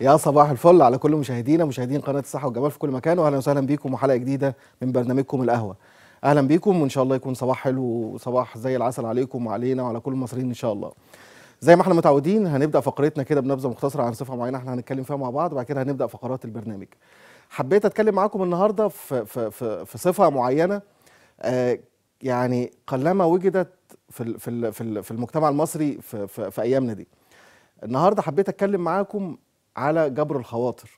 يا صباح الفل على كل مشاهدينا مشاهدين قناه الصحه والجمال في كل مكان واهلا وسهلا بيكم وحلقه جديده من برنامجكم القهوه اهلا بيكم وان شاء الله يكون صباح حلو وصباح زي العسل عليكم وعلينا وعلى كل المصريين ان شاء الله زي ما احنا متعودين هنبدا فقرتنا كده بنبذه مختصره عن صفه معينه احنا هنتكلم فيها مع بعض وبعد كده هنبدا فقرات البرنامج حبيت اتكلم معاكم النهارده في في في, في صفه معينه آه يعني قلما وجدت في ال- في ال- في ال- في المجتمع المصري في, في, في ايامنا دي النهارده حبيت اتكلم معاكم على جبر الخواطر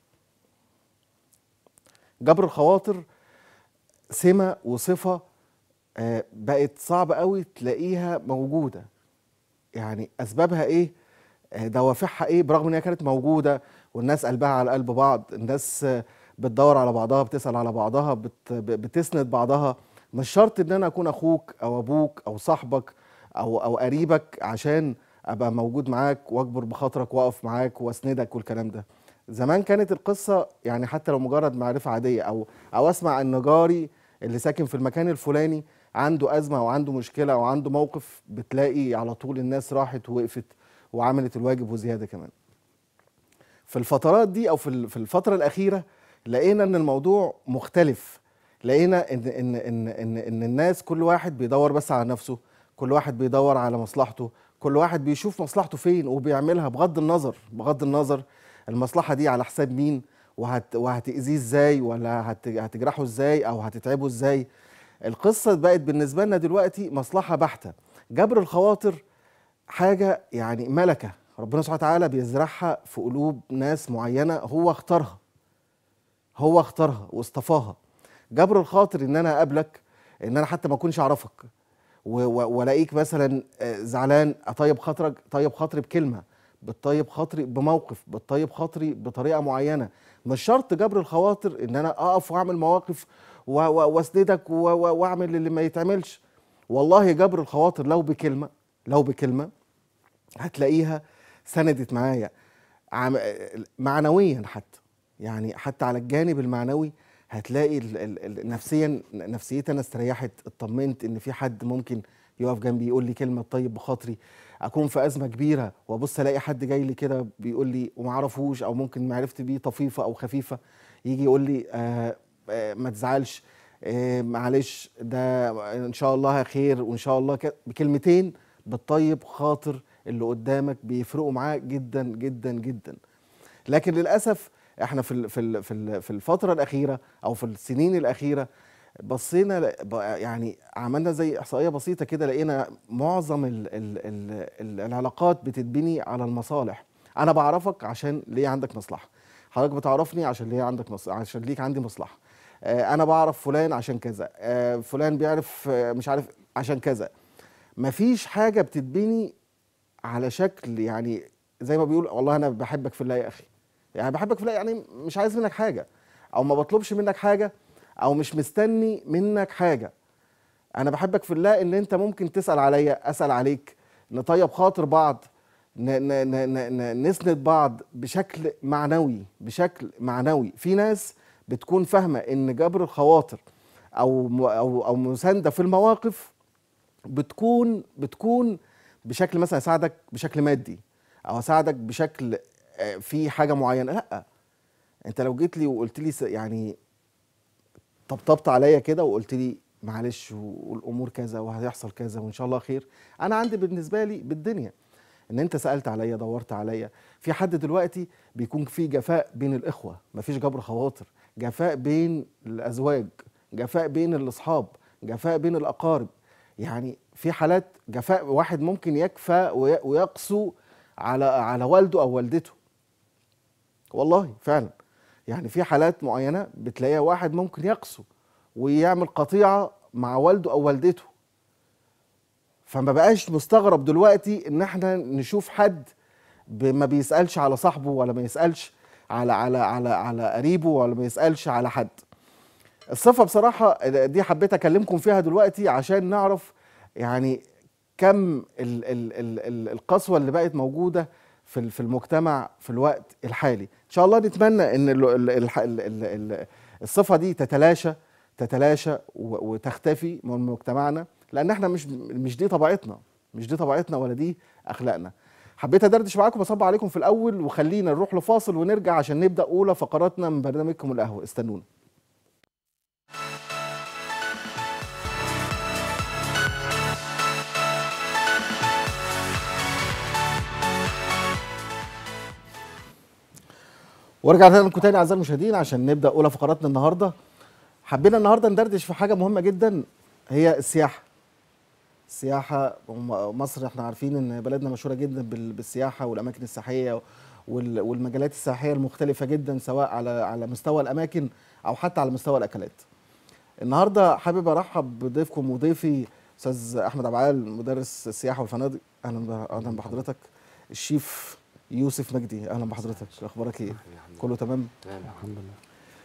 جبر الخواطر سمة وصفة آه، بقت صعب قوي تلاقيها موجودة يعني أسبابها إيه آه، دوافعها إيه برغم إن هي كانت موجودة والناس قلبها على قلب بعض الناس آه، بتدور على بعضها بتسأل على بعضها بت بتسند بعضها مش شرط إن أنا أكون أخوك أو أبوك أو صاحبك أو أو قريبك عشان أبقى موجود معاك وأكبر بخاطرك وأقف معاك وأسندك والكلام ده زمان كانت القصة يعني حتى لو مجرد معرفة عادية أو أو أسمع إن جاري اللي ساكن في المكان الفلاني عنده أزمة أو عنده مشكلة أو عنده موقف بتلاقي على طول الناس راحت ووقفت وعملت الواجب وزيادة كمان. في الفترات دي أو في ال- في الفترة الأخيرة لقينا إن الموضوع مختلف. لقينا إن إن إن إن إن الناس كل واحد بيدور بس على نفسه، كل واحد بيدور على مصلحته، كل واحد بيشوف مصلحته فين وبيعملها بغض النظر بغض النظر المصلحة دي على حساب مين وهت وهتأذيه ازاي ولا هت هتجرحه ازاي او هتتعبه ازاي القصة بقت بالنسبة لنا دلوقتي مصلحة بحتة جبر الخواطر حاجة يعني ملكة ربنا سبحانه وتعالى بيزرعها في قلوب ناس معينة هو اختارها هو اختارها واصطفاها جبر الخاطر ان انا اقابلك ان انا حتى ما اكونش اعرفك و- و- والاقيك مثلا آه، زعلان اطيب خاطرك طيب خاطري بكلمه بتطيب خاطري بموقف بتطيب خاطري بطريقه معينه مش شرط جبر الخواطر ان انا اقف واعمل مواقف و- و- واسندك و- و- واعمل اللي ما يتعملش والله جبر الخواطر لو بكلمه لو بكلمه هتلاقيها سندت معايا عم- معنويا حتى يعني حتى على الجانب المعنوي هتلاقي ال- ال- ال- نفسيا نفسيتي انا استريحت اطمنت ان في حد ممكن يقف جنبي يقول لي كلمه طيب بخاطري اكون في ازمه كبيره وابص الاقي حد جاي لي كده بيقول لي وما اعرفوش او ممكن معرفتي بيه طفيفه او خفيفه يجي يقول لي آه آه ما تزعلش آه معلش ده ان شاء الله خير وان شاء الله كده بكلمتين بتطيب خاطر اللي قدامك بيفرقوا معاه جدا جدا جدا لكن للاسف احنا في ال- في ال- في ال- في الفتره الاخيره او في السنين الاخيره بصينا ل- ب- يعني عملنا زي احصائيه بسيطه كده لقينا معظم ال ال ال ال العلاقات بتتبني على المصالح انا بعرفك عشان ليه عندك مصلحه حضرتك بتعرفني عشان ليه عندك مص... عشان ليك عندي مصلحه آه انا بعرف فلان عشان كذا آه فلان بيعرف آه مش عارف عشان كذا مفيش حاجه بتتبني على شكل يعني زي ما بيقول والله انا بحبك في الله يا اخي يعني بحبك في الله يعني مش عايز منك حاجه او ما بطلبش منك حاجه او مش مستني منك حاجه انا بحبك في الله ان انت ممكن تسال عليا اسال عليك نطيب خاطر بعض ن ن ن ن ن نسند بعض بشكل معنوي بشكل معنوي في ناس بتكون فاهمه ان جبر الخواطر او م- او او مسانده في المواقف بتكون بتكون بشكل مثلا اساعدك بشكل مادي او اساعدك بشكل آه، في حاجه معينه لا انت لو جيت لي وقلت لي س- يعني طبطبت عليا كده وقلت لي معلش والامور كذا وهيحصل كذا وان شاء الله خير انا عندي بالنسبه لي بالدنيا ان انت سالت عليا دورت عليا في حد دلوقتي بيكون في جفاء بين الاخوه مفيش جبر خواطر جفاء بين الازواج جفاء بين الاصحاب جفاء بين الاقارب يعني في حالات جفاء واحد ممكن يكفى وي- ويقسو على على والده او والدته والله فعلا يعني في حالات معينه بتلاقيها واحد ممكن يقسو ويعمل قطيعه مع والده او والدته فما بقاش مستغرب دلوقتي ان احنا نشوف حد ب- ما بيسالش على صاحبه ولا ما يسالش على على على على قريبه ولا ما يسالش على حد الصفه بصراحه دي حبيت اكلمكم فيها دلوقتي عشان نعرف يعني كم ال ال ال ال القسوه اللي بقت موجوده في ال- في المجتمع في الوقت الحالي ان شاء الله نتمنى ان ال ال ال ال ال ال الصفه دي تتلاشى تتلاشى و- وتختفي من مجتمعنا لان احنا مش مش دي طبيعتنا مش دي طبيعتنا ولا دي اخلاقنا حبيت ادردش معاكم بصب عليكم في الاول وخلينا نروح لفاصل ونرجع عشان نبدا اولى فقراتنا من برنامجكم القهوه استنونا ورجعنا لكم تاني اعزائي المشاهدين عشان نبدا اولى فقراتنا النهارده حبينا النهارده ندردش في حاجه مهمه جدا هي السياحه السياحه م- مصر احنا عارفين ان بلدنا مشهوره جدا بال- بالسياحه والاماكن السياحيه وال- والمجالات السياحيه المختلفه جدا سواء على على مستوى الاماكن او حتى على مستوى الاكلات النهارده حابب ارحب بضيفكم وضيفي استاذ احمد عبد العال مدرس السياحه والفنادق اهلا ب- اهلا بحضرتك الشيف يوسف مجدي اهلا بحضرتك اخبارك ايه كله تمام تمام الحمد لله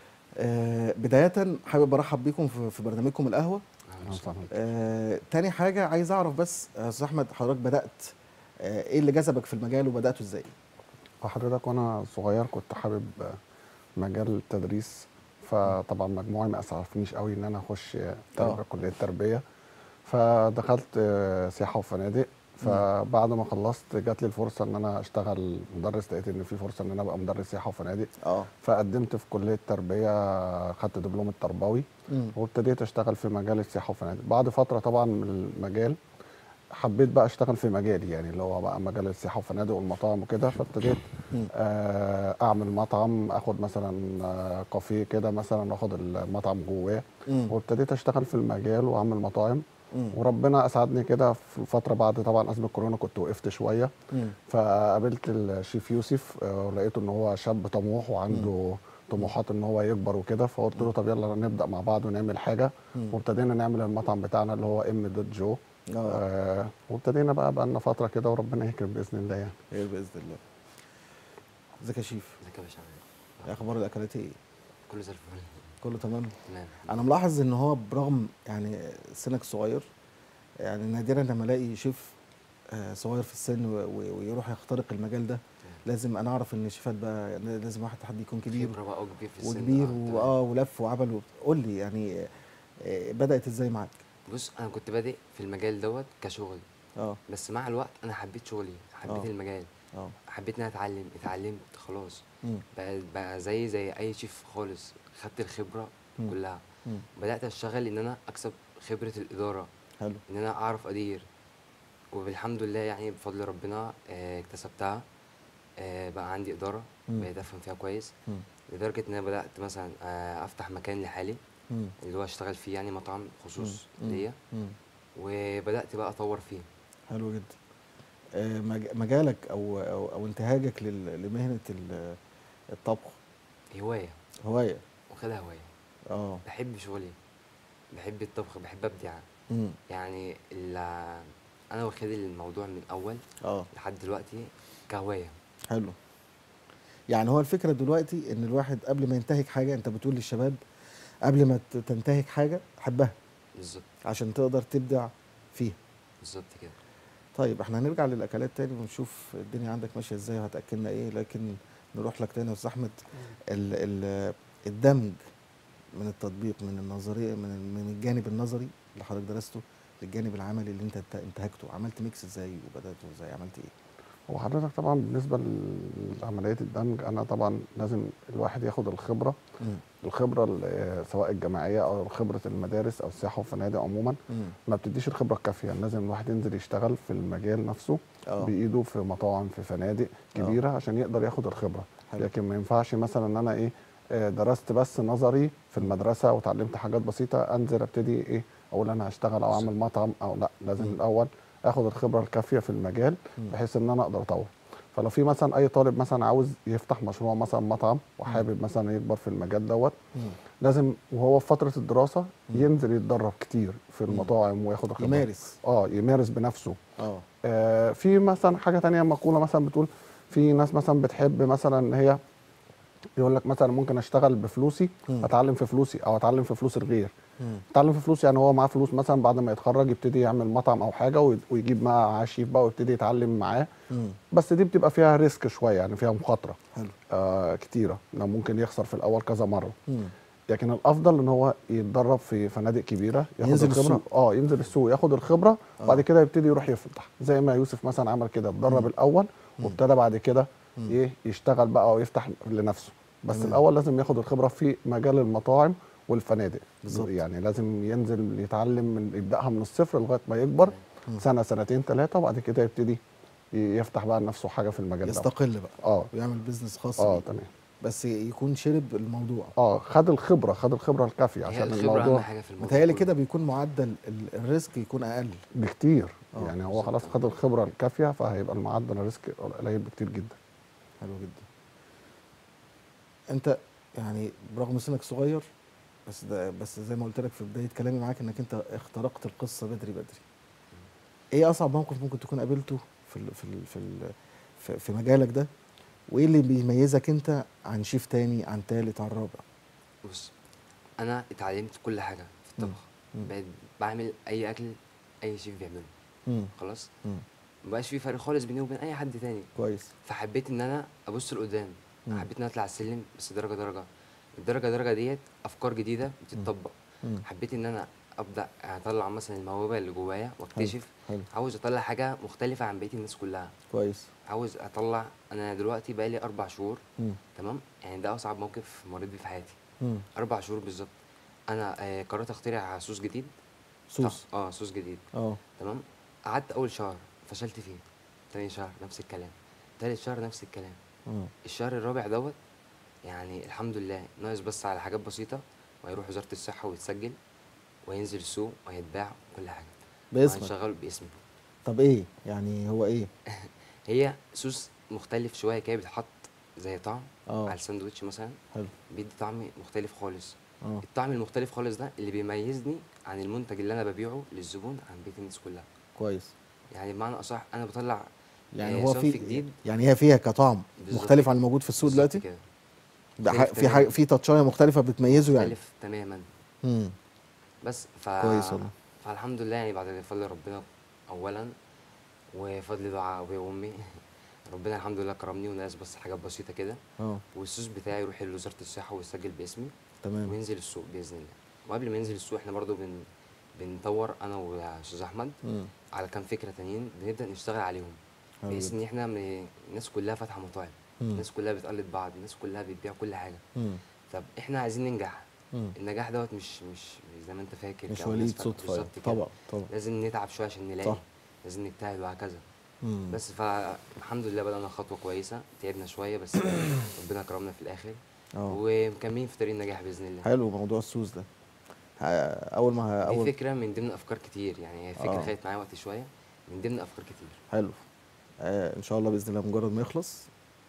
آه بدايه حابب ارحب بيكم في, في برنامجكم القهوه أهلاً أهلا وسهلاً. وسهلا آه تاني حاجه عايز اعرف بس يا استاذ احمد حضرتك بدات آه ايه اللي جذبك في المجال وبداته ازاي حضرتك وانا صغير كنت حابب مجال التدريس فطبعا مجموعي ما اسعفنيش قوي ان انا اخش تربية كليه تربيه فدخلت آه، سياحه وفنادق فبعد ما خلصت جات لي الفرصه ان انا اشتغل مدرس لقيت ان في فرصه ان انا ابقى مدرس سياحه وفنادق اه فقدمت في كليه تربيه خدت دبلوم التربوي مم. وابتديت اشتغل في مجال السياحه والفنادق بعد فتره طبعا من المجال حبيت بقى اشتغل في مجالي يعني اللي هو بقى مجال السياحه والفنادق والمطاعم وكده فابتديت مم. آه، اعمل مطعم اخد مثلا آه، كافيه كده مثلا واخد المطعم جواه مم. وابتديت اشتغل في المجال واعمل مطاعم مم. وربنا اسعدني كده في فتره بعد طبعا ازمه كورونا كنت وقفت شويه مم. فقابلت الشيف يوسف آه، ولقيته ان هو شاب طموح وعنده طموحات ان هو يكبر وكده فقلت له طب يلا نبدا مع بعض ونعمل حاجه مم. وابتدينا نعمل المطعم بتاعنا اللي هو ام دوت جو اه آه وابتدينا بقى بقى لنا فتره كده وربنا يكرم باذن الله يعني خير باذن الله ازيك يا شيف ازيك يا باشا ايه اخبار الاكلات ايه كله زي الفل كله تمام تمام انا ملاحظ ان هو برغم يعني سنك صغير يعني نادرا لما الاقي شيف آه، صغير في السن و- و- ويروح يخترق المجال ده لازم انا اعرف ان الشيفات بقى لازم واحد حد يكون كبير خبره بقى وكبير في السن وكبير تمام. واه ولف وعمل و- قول لي يعني آه، بدات ازاي معاك بص انا كنت بادئ في المجال دوت كشغل اه بس مع الوقت انا حبيت شغلي حبيت آه. المجال اه حبيت ان انا اتعلم اتعلمت خلاص مم. بقى بقى زي زي اي شيف خالص خدت الخبره مم. كلها مم. بدات اشتغل ان انا اكسب خبره الاداره حلو ان انا اعرف ادير وبالحمد لله يعني بفضل ربنا آه، اكتسبتها آه، بقى عندي اداره مم. بقيت افهم فيها كويس مم. لدرجه ان انا بدات مثلا آه، افتح مكان لحالي مم. اللي هو اشتغل فيه يعني مطعم خصوص مم. ليا مم. وبدات بقى اطور فيه حلو جدا آه، مج- مجالك او او, أو انتهاجك لل- لمهنه ال- الطبخ هوايه هوايه واخدها هوايه اه بحب شغلي بحب الطبخ بحب ابدع مم. يعني ال- انا واخد الموضوع من الاول اه لحد دلوقتي كهوايه حلو يعني هو الفكره دلوقتي ان الواحد قبل ما ينتهك حاجه انت بتقول للشباب قبل ما ت- تنتهك حاجه حبها بالظبط عشان تقدر تبدع فيها بالظبط كده طيب احنا هنرجع للاكلات تاني ونشوف الدنيا عندك ماشيه ازاي وهتاكلنا ايه لكن نروح لك تاني يا استاذ احمد ال ال الدمج من التطبيق من النظريه من ال- من الجانب النظري اللي حضرتك درسته للجانب العملي اللي انت انت- انتهجته عملت ميكس ازاي وبداته ازاي عملت ايه وحضرتك طبعا بالنسبه لعمليه الدمج انا طبعا لازم الواحد ياخد الخبره مم. الخبره ال- سواء الجامعيه او خبره المدارس او السياحه والفنادق عموما مم. ما بتديش الخبره الكافيه لازم الواحد ينزل يشتغل في المجال نفسه اه بايده في مطاعم في فنادق كبيره عشان يقدر ياخد الخبره حلو. لكن ما ينفعش مثلا ان انا ايه آه، درست بس نظري في المدرسه وتعلمت حاجات بسيطه انزل ابتدي ايه اقول انا هشتغل او اعمل مطعم او لا لازم مم. الاول اخد الخبره الكافيه في المجال مم. بحيث ان انا اقدر اطور فلو في مثلا اي طالب مثلا عاوز يفتح مشروع مثلا مطعم وحابب مثلا يكبر في المجال دوت مم. لازم وهو في فتره الدراسه مم. ينزل يتدرب كتير في مم. المطاعم وياخد الخبره يمارس اه يمارس بنفسه اه آه في مثلا حاجه تانية مقوله مثلا بتقول في ناس مثلا بتحب مثلا ان هي يقول لك مثلا ممكن اشتغل بفلوسي مم. اتعلم في فلوسي او اتعلم في فلوس الغير مم. اتعلم في فلوس يعني هو معاه فلوس مثلا بعد ما يتخرج يبتدي يعمل مطعم او حاجه وي- ويجيب معاه شيف بقى ويبتدي يتعلم معاه مم. بس دي بتبقى فيها ريسك شويه يعني فيها مخاطره حلو آه كتيره انه ممكن يخسر في الاول كذا مره مم. لكن الافضل ان هو يتدرب في فنادق كبيره ياخد ينزل الخبره السوق. اه ينزل السوق ياخد الخبره آه. وبعد كده يبتدي يروح يفتح زي ما يوسف مثلا عمل كده اتدرب مم. الاول وابتدى بعد كده ايه يشتغل بقى او يفتح لنفسه بس تمام. الاول لازم ياخد الخبره في مجال المطاعم والفنادق بالظبط. يعني لازم ينزل يتعلم من يبداها من الصفر لغايه ما يكبر سنه سنتين ثلاثه وبعد كده يبتدي ي- يفتح بقى لنفسه حاجه في المجال ده يستقل بقى اه ويعمل بيزنس خاص اه بيه. تمام بس يكون شرب الموضوع اه خد الخبره خد الخبره الكافيه هي عشان الخبره اهم الموضوع حاجه في الموضوع متهيألي كله. كده بيكون معدل ال- الريسك يكون اقل بكتير آه، يعني هو بالظبط. خلاص خد الخبره الكافيه فهيبقى المعدل الريسك قليل بكتير جدا حلو جدا انت يعني برغم سنك صغير بس ده بس زي ما قلت لك في بدايه كلامي معاك انك انت اخترقت القصه بدري بدري ايه اصعب موقف ممكن تكون قابلته في ال في ال في ال في, في مجالك ده وايه اللي بيميزك انت عن شيف تاني عن تالت عن رابع بص انا اتعلمت كل حاجه في الطبخ مم. بقيت بعمل اي اكل اي شيف بيعمله مم. خلاص مم. مبقاش في فرق خالص بيني وبين اي حد تاني كويس فحبيت ان انا ابص لقدام مم. حبيت ان أنا اطلع السلم بس درجه درجه الدرجه درجه ديت افكار جديده بتتطبق مم. حبيت ان انا ابدا اطلع مثلا الموهبه اللي جوايا واكتشف حلو عاوز اطلع حاجه مختلفه عن بقيه الناس كلها كويس عاوز اطلع انا دلوقتي بقالي اربع شهور مم. تمام يعني ده اصعب موقف مريت بيه في حياتي مم. اربع شهور بالظبط انا آه، قررت اخترع صوص جديد صوص اه آه، صوص جديد اه تمام قعدت اول شهر فشلت فيه تاني شهر نفس الكلام تالت شهر نفس الكلام اه الشهر الرابع دوت يعني الحمد لله ناقص بس على حاجات بسيطة وهيروح وزارة الصحة ويتسجل وينزل السوق وهيتباع كل حاجة باسمك هنشغله باسمي طب ايه يعني هو ايه هي صوص مختلف شوية كده بيتحط زي طعم اه على الساندوتش مثلا حلو بيدي طعم مختلف خالص اه الطعم المختلف خالص ده اللي بيميزني عن المنتج اللي انا ببيعه للزبون عن بقية الناس كلها كويس يعني بمعنى اصح انا بطلع يعني آه، هو صنف في جديد يعني هي فيها كطعم بالظبط مختلف كده. عن الموجود في السوق بالظبط دلوقتي كده ده ح- مختلف في حاجه تماماً. في تاتشايه مختلفه بتميزه يعني مختلف تماما امم بس ف كويس والله. فالحمد لله يعني بعد فضل ربنا اولا وفضل دعاء ابويا وامي ربنا الحمد لله كرمني وناقص بس حاجات بسيطه كده اه والصوص بتاعي يروح لوزاره الصحه ويسجل باسمي تمام وينزل السوق باذن الله وقبل ما ينزل السوق احنا برضو بن بنطور انا واستاذ احمد مم. على كام فكره تانيين بنبدا نشتغل عليهم حلو بحيث جدا. ان احنا من الناس كلها فاتحه مطاعم مم. الناس كلها بتقلد بعض الناس كلها بتبيع كل حاجه مم. طب احنا عايزين ننجح مم. النجاح دوت مش مش مش زي ما انت فاكر مش أو الناس وليد فاكرة. صدفه يعني. بالظبط كده. طبعا طبعا لازم نتعب شويه عشان نلاقي صح. لازم نجتهد وهكذا مم. بس فالحمد لله بدأنا خطوة كويسة تعبنا شوية بس ربنا كرمنا في الآخر اه ومكملين في طريق النجاح بإذن الله حلو موضوع السوس ده ه- اول ما ه- دي اول فكرة من ضمن أفكار كتير يعني هي فكرة آه. خدت معايا وقت شوية من ضمن أفكار كتير حلو آه ان شاء الله باذن الله مجرد ما يخلص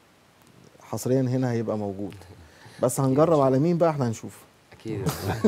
حصريا هنا هيبقى موجود بس هنجرب على مين بقى احنا هنشوف أكيد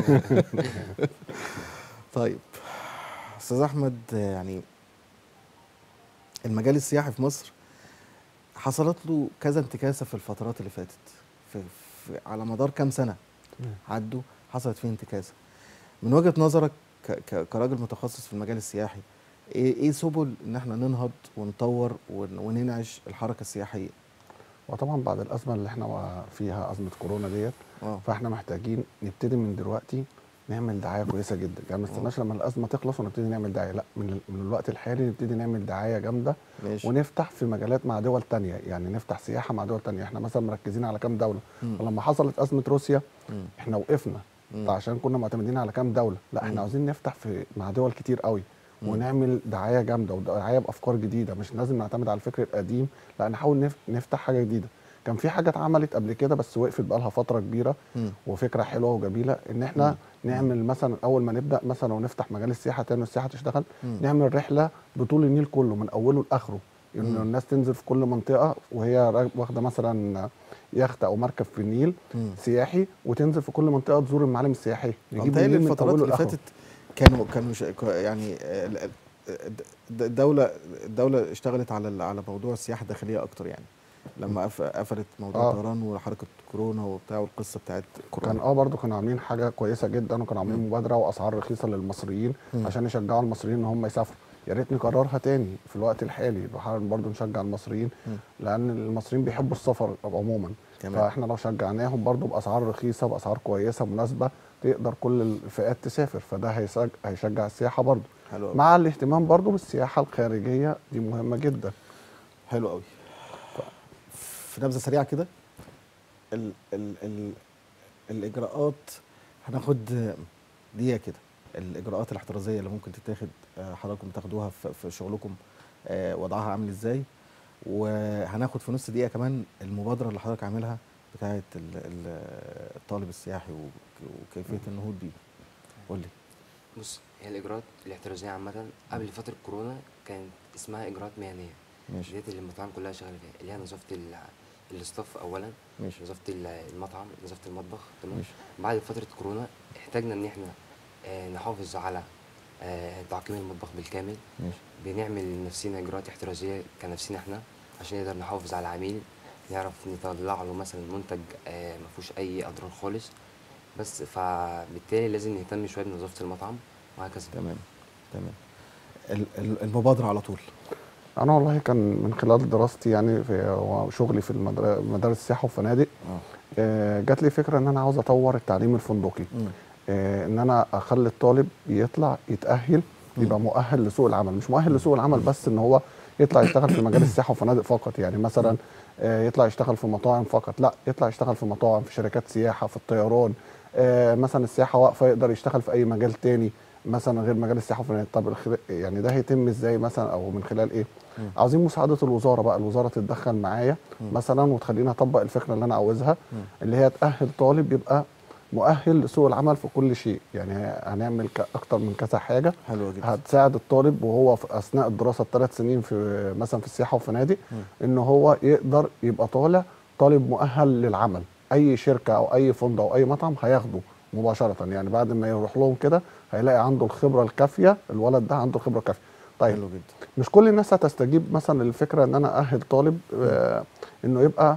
طيب استاذ احمد آه، يعني المجال السياحي في مصر حصلت له كذا انتكاسه في الفترات اللي فاتت في في على مدار كام سنه تمام. عدوا حصلت فيه انتكاسه من وجهه نظرك ك- ك- كراجل متخصص في المجال السياحي ايه ايه سبل ان احنا ننهض ونطور ون- وننعش الحركه السياحيه وطبعا بعد الازمه اللي احنا فيها ازمه كورونا ديت اه فاحنا محتاجين نبتدي من دلوقتي نعمل دعايه كويسه جدا يعني ما نستناش لما الازمه تخلص ونبتدي نعمل دعايه لا من, ال- من الوقت الحالي نبتدي نعمل دعايه جامده ماشي ونفتح في مجالات مع دول تانية يعني نفتح سياحه مع دول تانية احنا مثلا مركزين على كام دوله مم. ولما حصلت ازمه روسيا مم. احنا وقفنا مم. عشان كنا معتمدين على كام دوله لا مم. احنا عاوزين نفتح في مع دول كتير قوي مم. ونعمل دعايه جامده ودعايه بافكار جديده مش لازم نعتمد على الفكر القديم لا نحاول نف- نفتح حاجه جديده كان في حاجه اتعملت قبل كده بس وقفت بقالها فتره كبيره مم. وفكره حلوه وجميله ان احنا مم. نعمل مثلا اول ما نبدا مثلا ونفتح مجال السياحه تاني والسياحه تشتغل مم. نعمل رحله بطول النيل كله من اوله لاخره ان مم. الناس تنزل في كل منطقه وهي راك- واخده مثلا يخت او مركب في النيل مم. سياحي وتنزل في كل منطقه تزور المعالم السياحيه نجيب متهيألي النيل من الفترات أوله اللي لآخره. فاتت كانوا كانوا ش- ك- يعني آه، ال- ال- د- الدولة الدولة اشتغلت على ال- على موضوع السياحة الداخلية أكتر يعني لما قف- قفلت موضوع آه. الطيران وحركة كورونا وبتاع والقصة بتاعت كان كورونا اه برضو كانوا عاملين حاجه كويسه جدا وكانوا عاملين مبادره واسعار رخيصه للمصريين مم. عشان يشجعوا المصريين ان هم يسافروا يا ريت نكررها تاني في الوقت الحالي نحاول برضو نشجع المصريين مم. لان المصريين بيحبوا السفر عموما تمام. فاحنا لو شجعناهم برضو باسعار رخيصه باسعار كويسه مناسبه تقدر كل الفئات تسافر فده هيسج- هيشجع السياحه برضو حلو قوي مع الاهتمام برضو بالسياحه الخارجيه دي مهمه جدا حلو قوي في نبذه سريعه كده ال ال ال الاجراءات هناخد دقيقه كده الاجراءات الاحترازيه اللي ممكن تتاخد آه، حضراتكم تاخدوها في, في شغلكم آه، وضعها عامل ازاي وهناخد في نص دقيقه كمان المبادره اللي حضرتك عاملها بتاعه ال- ال- الطالب السياحي وك- وكيفيه النهوض بيه قول لي بص هي الاجراءات الاحترازيه عامه قبل فتره كورونا كانت اسمها اجراءات مهنيه ماشي ديت اللي المطاعم كلها شغاله فيها اللي هي نظافه ال- الاستاف اولا ماشي نظافه ال- المطعم نظافه المطبخ تمام ماشي بعد فتره كورونا احتاجنا ان احنا آه، نحافظ على آه، تعقيم المطبخ بالكامل ماشي بنعمل لنفسينا اجراءات احترازيه كنفسنا احنا عشان نقدر نحافظ على العميل نعرف نطلع له مثلا منتج آه، ما فيهوش اي اضرار خالص بس فبالتالي لازم نهتم شويه بنظافه المطعم وهكذا تمام تمام ال- ال- المبادره على طول انا والله كان من خلال دراستي يعني في وشغلي في المدر- مدارس السياحه والفنادق اه آه، جات لي فكره ان انا عاوز اطور التعليم الفندقي مم. آه، ان انا اخلي الطالب يطلع يتاهل يبقى مؤهل لسوق العمل مش مؤهل لسوق العمل بس ان هو يطلع يشتغل في مجال السياحه والفنادق فقط يعني مثلا آه، يطلع يشتغل في مطاعم فقط لا يطلع يشتغل في مطاعم في شركات سياحه في الطيران آه، مثلا السياحه واقفه يقدر يشتغل في اي مجال تاني مثلا غير مجال السياحه والفنادق طب الخ- يعني ده هيتم ازاي مثلا او من خلال ايه مم. عاوزين مساعده الوزاره بقى الوزاره تتدخل معايا مم. مثلا وتخليني اطبق الفكره اللي انا عاوزها مم. اللي هي تاهل طالب يبقى مؤهل لسوق العمل في كل شيء يعني هنعمل ك- اكتر من كذا حاجه حلوه جدا هتساعد الطالب وهو في اثناء الدراسه الثلاث سنين في مثلا في السياحه والفنادق مم. ان هو يقدر يبقى طالع طالب مؤهل للعمل اي شركه او اي فندق او اي مطعم هياخده مباشره يعني بعد ما يروح لهم كده هيلاقي عنده الخبره الكافيه الولد ده عنده الخبره الكافيه طيب حلو جدا مش كل الناس هتستجيب مثلا للفكره ان انا اهل طالب آه انه يبقى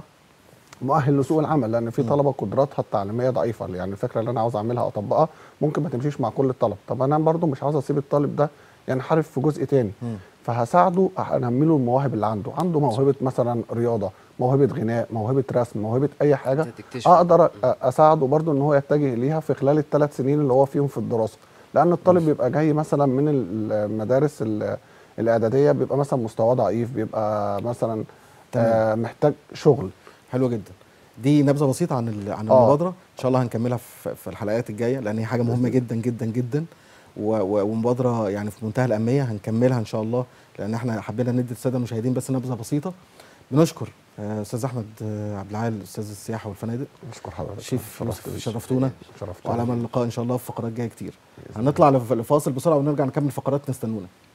مؤهل لسوق العمل لان في مم. طلبه قدراتها التعليميه ضعيفه يعني الفكره اللي انا عاوز اعملها او اطبقها ممكن ما تمشيش مع كل الطلبه طب انا برضو مش عاوز اسيب الطالب ده ينحرف في جزء تاني مم. فهساعده انمي له المواهب اللي عنده عنده موهبه مثلا رياضه موهبه غناء موهبه رسم موهبه اي حاجه تكتشف اقدر أ- اساعده برضو ان هو يتجه ليها في خلال الثلاث سنين اللي هو فيهم في الدراسه لان الطالب ماشي. بيبقى جاي مثلا من ال- المدارس ال- الاعداديه بيبقى مثلا مستواه ضعيف بيبقى مثلا تمام. آه محتاج شغل حلو جدا دي نبذه بسيطه عن ال- عن آه. المبادره ان شاء الله هنكملها في في الحلقات الجايه لان هي حاجه مهمه جدا جدا جدا و- و- ومبادره يعني في منتهى الاهميه هنكملها ان شاء الله لان احنا حبينا ندي الساده المشاهدين بس نبذه بسيطه بنشكر آه، استاذ احمد آه، عبد العال استاذ السياحه والفنادق بشكر حضرتك شيف شرفت بيك. شرفتونا شرفت وعلى امل اللقاء ان شاء الله في فقرات جايه كتير هنطلع لف- لفاصل بسرعه ونرجع نكمل فقرات نستنونا